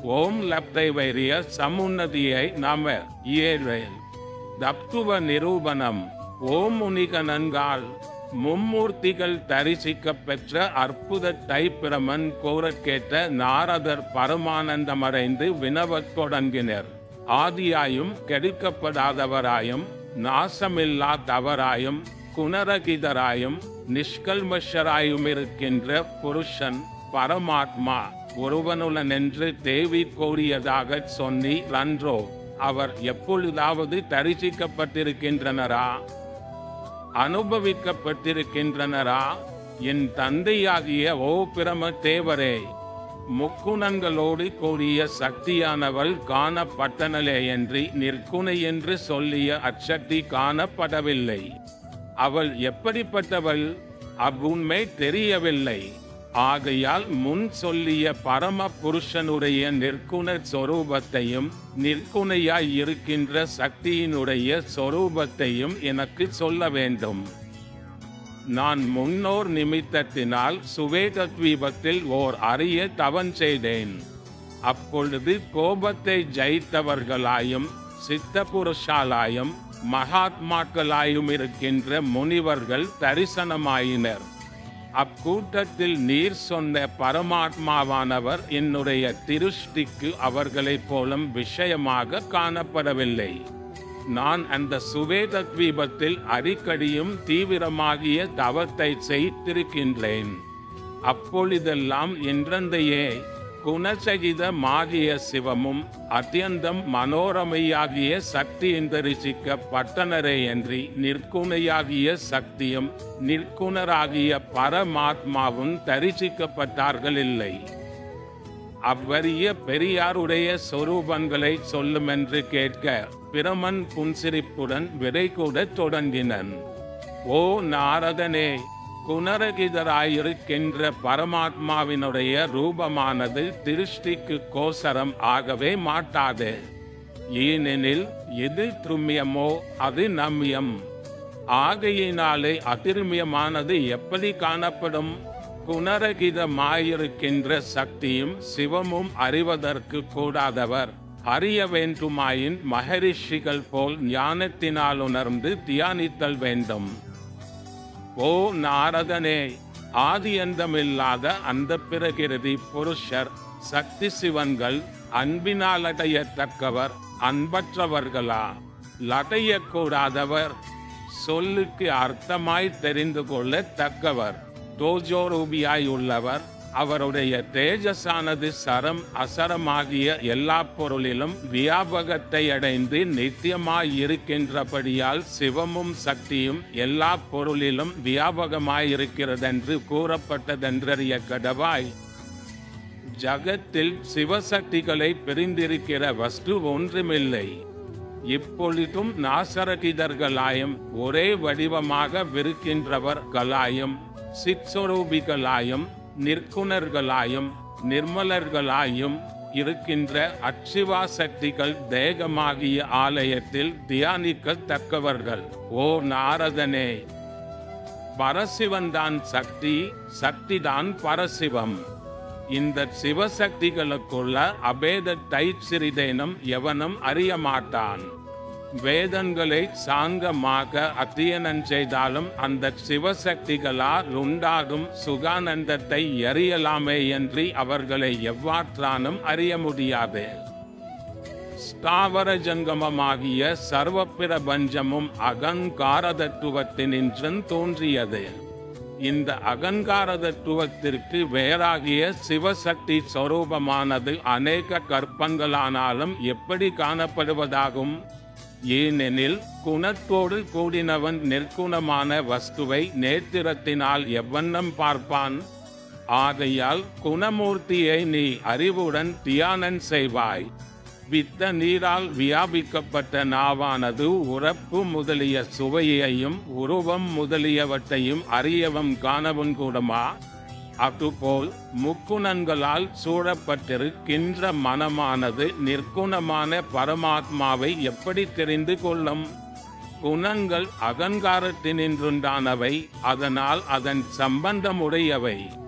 ஓம் லப்தை வைரிய சமுன்னதியை நாம இயல்வேல் தத்துவ நிரூபணம் ஓம் முனிக நன்கால் மும்மூர்த்திகள் தரிசிக்கப் பெற்ற அற்புத தைப்பிரமன் கோரக்கேட்ட நாரதர் பரமானந்தமடைந்து வினவத் தொடங்கினர் ஆதியாயும் கெடுக்கப்படாதவராயும் நாசமில்லாதவராயும் குணரகிதராயும் நிஷ்கல்மஷராயும் இருக்கின்ற புருஷன் பரமாத்மா ஒருவனுடன் என்று தேவி கோரியதாக சொன்னி அன்றோ அவர் எப்பொழுதாவது தரிசிக்கப்பட்டிருக்கின்றனரா அனுபவிக்கப்பட்டிருக்கின்றனரா என் தந்தையாகிய ஓ பிரம தேவரே முக்குணங்களோடு கூடிய சக்தியானவள் காணப்பட்டனலே என்று நிற்குணை என்று சொல்லிய அச்சக்தி காணப்படவில்லை அவள் எப்படிப்பட்டவள் அவ்வுண்மை தெரியவில்லை ஆகையால் முன் சொல்லிய பரம புருஷனுடைய நிற்குண சொரூபத்தையும் நிற்குணையாய் இருக்கின்ற சக்தியினுடைய சொரூபத்தையும் எனக்கு சொல்ல வேண்டும் நான் முன்னோர் நிமித்தத்தினால் சுவேத தீபத்தில் ஓர் அரிய தவன் செய்தேன் அப்பொழுது கோபத்தை ஜெயித்தவர்களாயும் சித்த புருஷாலாயும் மகாத்மாக்களாயும் இருக்கின்ற முனிவர்கள் தரிசனமாயினர் அக்கூட்டத்தில் நீர் சொன்ன பரமாத்மாவானவர் என்னுடைய திருஷ்டிக்கு அவர்களைப் போலும் விஷயமாக காணப்படவில்லை நான் அந்த சுவேத தீபத்தில் அடிக்கடியும் தீவிரமாகிய தவத்தை செய்திருக்கின்றேன் அப்பொழுதெல்லாம் என்றந்தையே குணசகிதமாகிய சிவமும் அத்தியந்தம் மனோரமையாகிய சக்தியின் தரிசிக்க பட்டனரே என்று நிற்குணையாகிய சக்தியும் நிற்குணராகிய பரமாத்மாவும் தரிசிக்கப்பட்டார்கள் இல்லை அவ்வரிய பெரியாருடைய சொரூபங்களை சொல்லும் என்று கேட்க பிரமன் புன்சிரிப்புடன் விரை கூட தொடங்கினன் ஓ நாரதனே குணரகிதராயிருக்கின்ற பரமாத்மாவினுடைய ரூபமானது திருஷ்டிக்கு கோசரம் ஆகவே மாட்டாது ஏனெனில் எது திருமியமோ அது நம்யம் ஆகையினாலே அதிருமியமானது எப்படி காணப்படும் குணரகிதமாயிருக்கின்ற சக்தியும் சிவமும் அறிவதற்கு கூடாதவர் அறிய வேண்டுமாயின் மகரிஷிகள் போல் ஞானத்தினால் உணர்ந்து தியானித்தல் வேண்டும் ஓ நாரதனே ஆதியந்தமில்லாத அந்த பிரகிருதி புருஷர் சக்தி சிவன்கள் அன்பினால் அடையத்தக்கவர் அன்பற்றவர்களா லடையக்கூடாதவர் சொல்லுக்கு அர்த்தமாய் தெரிந்து கொள்ள தக்கவர் தோஜோரூபியாய் உள்ளவர் அவருடைய தேஜஸானது சரம் அசரமாகிய எல்லா பொருளிலும் வியாபகத்தை அடைந்து நித்தியமாய் இருக்கின்றபடியால் சிவமும் சக்தியும் எல்லா பொருளிலும் வியாபகமாய் இருக்கிறதென்று கூறப்பட்டதென்றறிய கடவாய் ஜகத்தில் சிவசக்திகளை பிரிந்திருக்கிற வஸ்து ஒன்றுமில்லை இப்பொழுதும் நாசரகிதர்களாயும் ஒரே வடிவமாக விருக்கின்றவர்களாயும் சிற்சொரூபிகளாயும் நிற்குணர்களாயும் நிர்மலர்களாயும் இருக்கின்ற அச்சிவா சக்திகள் தேகமாகிய ஆலயத்தில் தியானிக்கத்தக்கவர்கள் ஓ நாரதனே பரசிவன் தான் சக்தி சக்தி தான் பரசிவம் இந்த சிவசக்திகளுக்குள்ள அபேதத்தை சிறிதேனும் எவனும் அறிய மாட்டான் வேதங்களை சாங்கமாக அத்தியனம் செய்தாலும் அந்த சிவசக்திகளால் உண்டாகும் சுகானந்தத்தை எறியலாமே என்று அவர்களை எவ்வாற்றானும் அறிய முடியாது ஸ்தாவர ஜங்கமமாகிய சர்வ பிரபஞ்சமும் அகங்கார தத்துவத்தினின்றும் தோன்றியது இந்த அகங்கார தத்துவத்திற்கு வேறாகிய சிவசக்தி சொரூபமானது அநேக கற்பங்களானாலும் எப்படி காணப்படுவதாகும் ஏனெனில் குணத்தோடு கூடினவன் நிற்குணமான வஸ்துவை நேத்திரத்தினால் எவ்வண்ணம் பார்ப்பான் ஆகையால் குணமூர்த்தியை நீ அறிவுடன் தியானம் செய்வாய் வித்த நீரால் வியாபிக்கப்பட்ட நாவானது உறப்பு முதலிய சுவையையும் உருவம் முதலியவற்றையும் அறியவும் காணவும் கூடுமா அதுபோல் முக்குணங்களால் சூழப்பட்டிருக்கின்ற மனமானது நிற்குணமான பரமாத்மாவை எப்படி தெரிந்து கொள்ளும் குணங்கள் அகங்காரத்தினின்றுண்டானவை அதனால் அதன் சம்பந்தமுடையவை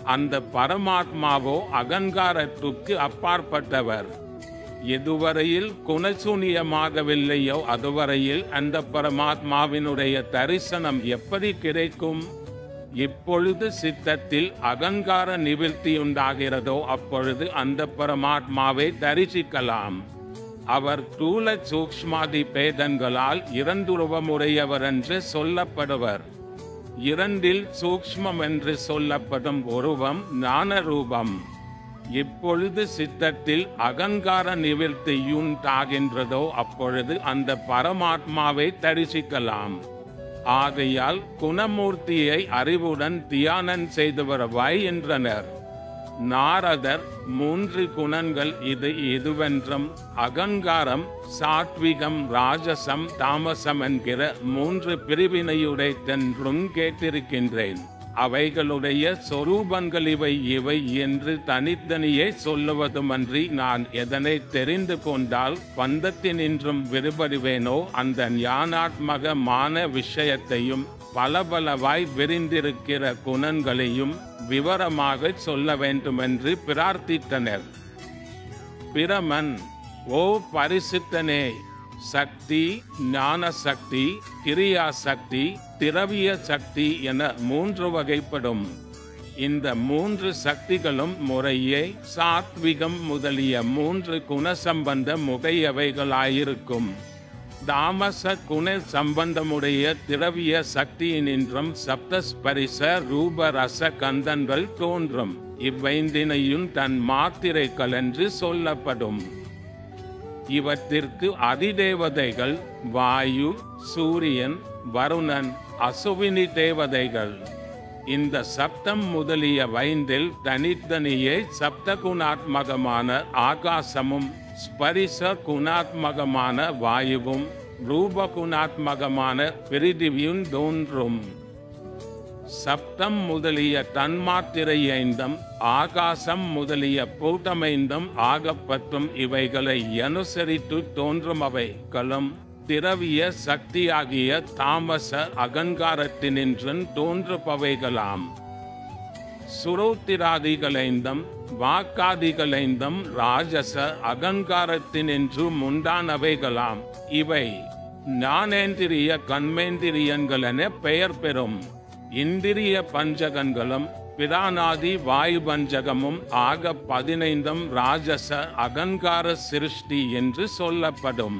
அந்த பரமாத்மாவோ அகங்காரத்துக்கு அப்பாற்பட்டவர் எதுவரையில் குணசூனியமாகவில்லையோ அதுவரையில் அந்த பரமாத்மாவினுடைய தரிசனம் எப்படி கிடைக்கும் இப்பொழுது சித்தத்தில் அகங்கார நிவர்த்தி உண்டாகிறதோ அப்பொழுது அந்த பரமாத்மாவை தரிசிக்கலாம் அவர் தூல சூக்ஷ்மாதி பேதங்களால் இரண்டுருவமுடையவர் என்று சொல்லப்படுவர் இரண்டில் சூக்ஷ்மம் என்று சொல்லப்படும் உருவம் ஞான ரூபம் எப்பொழுது சித்தத்தில் அகங்கார நிவர்த்தியுண்டாகின்றதோ அப்பொழுது அந்த பரமாத்மாவை தரிசிக்கலாம் ஆகையால் குணமூர்த்தியை அறிவுடன் தியானம் செய்து வருவாய் என்றனர் நாரதர் மூன்று குணங்கள் இது எதுவென்றும் அகங்காரம் சாத்விகம் ராஜசம் தாமசம் என்கிற மூன்று பிரிவினையுடைத்தென்றும் கேட்டிருக்கின்றேன் அவைகளுடைய சொரூபங்கள் இவை இவை என்று தனித்தனியே சொல்லுவதுமன்றி நான் எதனை தெரிந்து கொண்டால் பந்தத்தினின்றும் விடுபடுவேனோ அந்த ஞானாத்மகமான விஷயத்தையும் பல பலவாய் விரிந்திருக்கிற குணங்களையும் விவரமாக சொல்ல வேண்டுமென்று பிரார்த்தித்தனர் பிரமன் ஓ பரிசுத்தனே சக்தி ஞான சக்தி கிரியா சக்தி திரவிய சக்தி என மூன்று வகைப்படும் இந்த மூன்று சக்திகளும் முறையே சாத்விகம் முதலிய மூன்று குணசம்பந்த முகையவைகளாயிருக்கும் தாமச குண சம்பந்தமுடைய திரவிய சக்தியினின்றும் சப்தஸ்பரிச ரூப ரச கந்தன்கள் தோன்றும் இவ்வைந்தினையும் தன் மாத்திரைகள் என்று சொல்லப்படும் இவற்றிற்கு அதிதேவதைகள் வாயு சூரியன் வருணன் அசுவினி தேவதைகள் இந்த சப்தம் முதலிய வைந்தில் தனித்தனியே சப்த குணாத்மகமான ஆகாசமும் ஸ்பரிச குணாத்மகமான வாயுவும் ரூப குணாத்மகமான பிரிதிவியும் தோன்றும் சப்தம் முதலிய தன்மாத்திரை ஐந்தம் ஆகாசம் முதலிய பூட்டமைந்தும் ஆகப்பற்றும் இவைகளை அனுசரித்து தோன்றும் அவைகளும் திரவிய சக்தியாகிய தாமச அகங்காரத்தினின்றன் தோன்றுபவைகளாம் சுரோத்திராதிகளைந்தும் வாக்காதிகளைந்தும் ராஜச அகங்காரத்தினின்று உண்டானவைகளாம் இவை ஞானேந்திரிய கண்மேந்திரியங்கள் என பெயர் பெறும் இந்திரிய பஞ்சகங்களும் பிரானாதி வாயு பஞ்சகமும் ஆக பதினைந்தும் ராஜச அகங்கார சிருஷ்டி என்று சொல்லப்படும்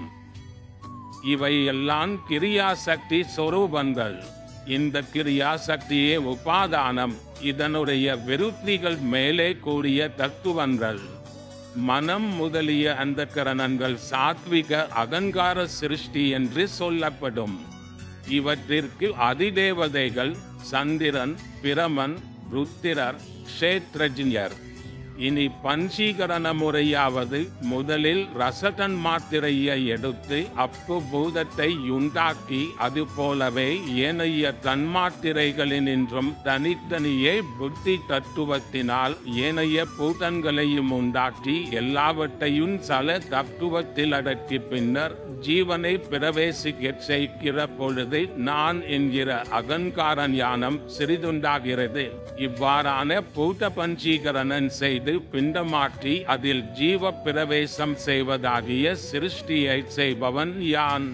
இவையெல்லாம் கிரியாசக்தி சொரூபங்கள் இந்த கிரியாசக்தியே உபாதானம் இதனுடைய விருத்திகள் மேலே கூறிய தத்துவங்கள் மனம் முதலிய அந்த கரணங்கள் சாத்விக அகங்கார சிருஷ்டி என்று சொல்லப்படும் இவற்றிற்கு அதிதேவதைகள் சந்திரன் பிரமன் ருத்திரர் க்ஷேத்ரஜியர் இனி பஞ்சீகரண முறையாவது முதலில் ரசதன் மாத்திரையை எடுத்து அப்பு பூதத்தை உண்டாக்கி அது போலவே ஏனைய தன்மாத்திரைகளினின்றும் தனித்தனியே புத்தி தத்துவத்தினால் ஏனைய பூதங்களையும் உண்டாக்கி எல்லாவற்றையும் சல தத்துவத்தில் அடக்கி பின்னர் ஜீவனை பிரவேசிக்க செய்கிற பொழுது நான் என்கிற அகங்கார ஞானம் சிறிதுண்டாகிறது இவ்வாறான பூத பஞ்சீகரணன் செய்து பிண்டமாற்றி அதில் ஜீவ பிரவேசம் செய்வதாகிய சிருஷ்டியை செய்பவன் யான்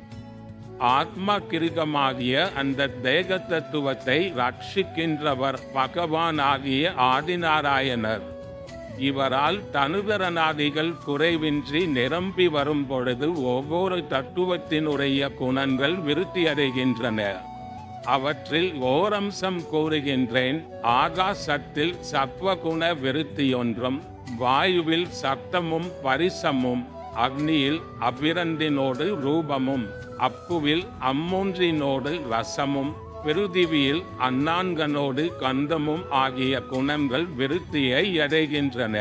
ஆத்ம கிருகமாகிய அந்த தேக தத்துவத்தை ரட்சிக்கின்றவர் பகவானாகிய ஆதிநாராயணர் இவரால் தனுதரநாதிகள் குறைவின்றி நிரம்பி வரும் பொழுது ஒவ்வொரு தத்துவத்தினுடைய குணங்கள் விருத்தியடைகின்றன அவற்றில் ஓரம்சம் கூறுகின்றேன் ஆகாசத்தில் சத்வகுண விருத்தியொன்றும் வாயுவில் சத்தமும் பரிசமும் அக்னியில் அபிரண்டினோடு ரூபமும் அப்புவில் அம்மூன்றினோடு ரசமும் பிருதிவியில் அண்ணான்கனோடு கந்தமும் ஆகிய குணங்கள் விருத்தியை அடைகின்றன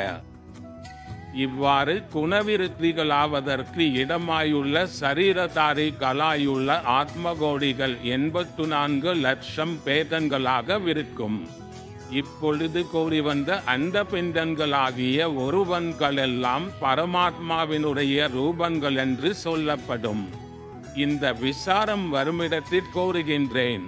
இவ்வாறு குணவிருத்திகளாவதற்கு இடமாயுள்ள சரீரதாரி கலாயுள்ள ஆத்மகோடிகள் எண்பத்து நான்கு லட்சம் பேதங்களாக விருக்கும் இப்பொழுது கூறி வந்த அந்த பிண்டங்களாகிய ஒருவன்களெல்லாம் பரமாத்மாவினுடைய ரூபங்கள் என்று சொல்லப்படும் இந்த விசாரம் வருமிடத்தில் கூறுகின்றேன்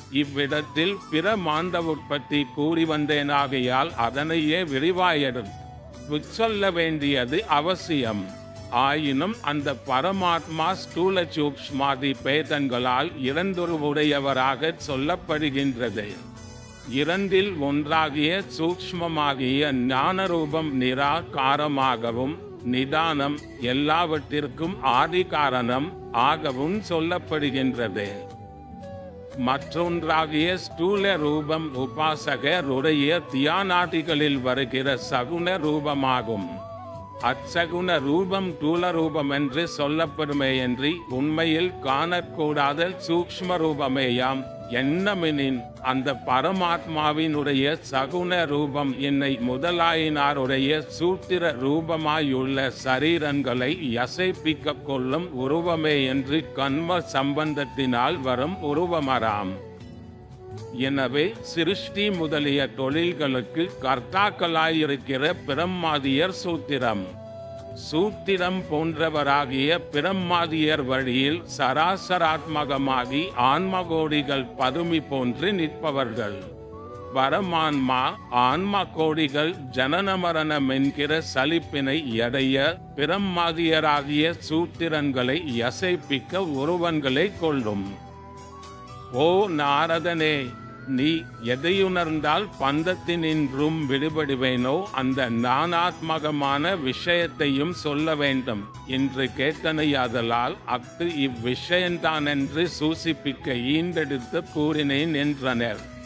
இவ்விடத்தில் பிற மாந்த உற்பத்தி கூறி வந்தேனாகையால் அதனையே விரிவாயிடும் சொல்ல வேண்டியது அவசியம் ஆயினும் அந்த பரமாத்மா ஸ்தூல சூக்ஷ்மாதி பேதங்களால் இரண்டொருவுடையவராக சொல்லப்படுகின்றது இரண்டில் ஒன்றாகிய சூக்ஷ்மமாகிய ஞான ரூபம் நிராகாரமாகவும் நிதானம் எல்லாவற்றிற்கும் ஆதி காரணம் ஆகவும் சொல்லப்படுகின்றது மற்றொன்றாகிய ஸ்தூல ரூபம் உபாசகருடைய தியானாதிகளில் வருகிற சகுன ரூபமாகும் அச்சகுன ரூபம் தூல ரூபம் என்று சொல்லப்படுமேயன்றி உண்மையில் காணக்கூடாத சூக்ஷ்ம ரூபமேயாம் என்னமெனின் அந்த பரமாத்மாவினுடைய சகுன ரூபம் என்னை முதலாயினாருடைய சூத்திர ரூபமாயுள்ள சரீரங்களை யசைப்பிக்க கொள்ளும் உருவமே என்று கண்ம சம்பந்தத்தினால் வரும் உருவமராம் எனவே சிருஷ்டி முதலிய தொழில்களுக்கு கர்த்தாக்களாயிருக்கிற பிரம்மாதியர் சூத்திரம் சூத்திரம் போன்றவராகிய பிரம்மாதியர் வழியில் சராசராத்மகமாகி ஆன்மகோடிகள் பதுமி போன்று நிற்பவர்கள் பரமான்மா ஆன்ம கோடிகள் ஜனன மரணம் என்கிற சலிப்பினை எடைய பிரம்மாதியராகிய சூத்திரன்களை யசைப்பிக்க ஒருவன்களை கொள்ளும் ஓ நாரதனே நீ எதையுணர்ந்தால் பந்தத்தினின்றும் விடுபடுவேனோ அந்த நானாத்மகமான விஷயத்தையும் சொல்ல வேண்டும் என்று கேட்டனையாதலால் அஃது இவ்விஷயம்தான் என்று சூசிப்பிக்க ஈண்டெடுத்து கூறினேன் என்றனர்